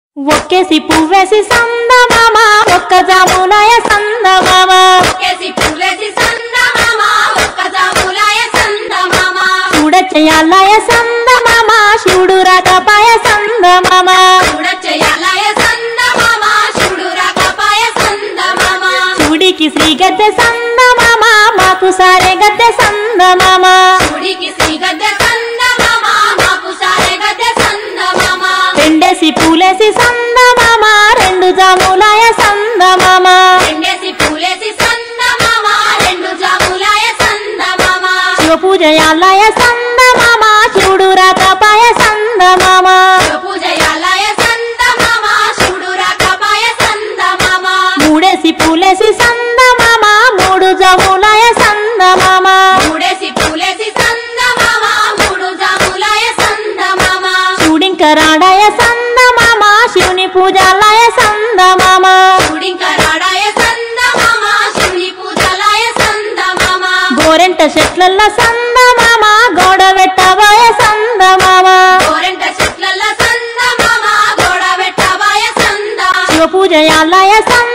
ఒక్కేసి పువ్వేసి సందమామ ఒక్క జాములాయ సందమామ ఒకేసి పువ్వేసి సందమామ, ఒక్క జాములాయ సందమామ. చూడచ్చయాలయ సందమామ శివుడు రాకపాయ సందమామ చూడచెయ్యాలయ సందమామ, శివుడు రాకపాయ సందమామ. శివుడికి శ్రీ గద్దె సందమామ మాకు సారే గద్దె సందమామ శివుడికి శ్రీ గద్దె సందమామ, మాకు సారె గద్దె సందమామ. రెండేసి పూలేసి సందమామ రెండు జాములాయ సందమామ రెండేసి పూలేసి సందమామ, రెండు జాములాయ సందమామ. శివ పూజయాలయ సందమామ శివుడు రాకపాయ సందమామ పూజయాలయ సందమామ, శివుడు రాకపాయ సందమామ. మూడేసి పూలేసి సందమామ మూడు జాములాయ సందమామ మూడేసి పూలేసి సందమామ, మూడు జాములాయ సందమామ. శివుడింక రాడాయ సందమామ శివుని పూజాలయ సందమామ శివుడింకరాడాయ సందమామ, శివుని పూజలాయ సందమామ. గోరెంట చెట్లల్ల సందమామ గోడ పెట్టబాయ సందమామ గోరెంట చెట్లల్ల సందమామ, గోడ పెట్టబాయ సందమామ. శివ పూజయాలయ సందమామ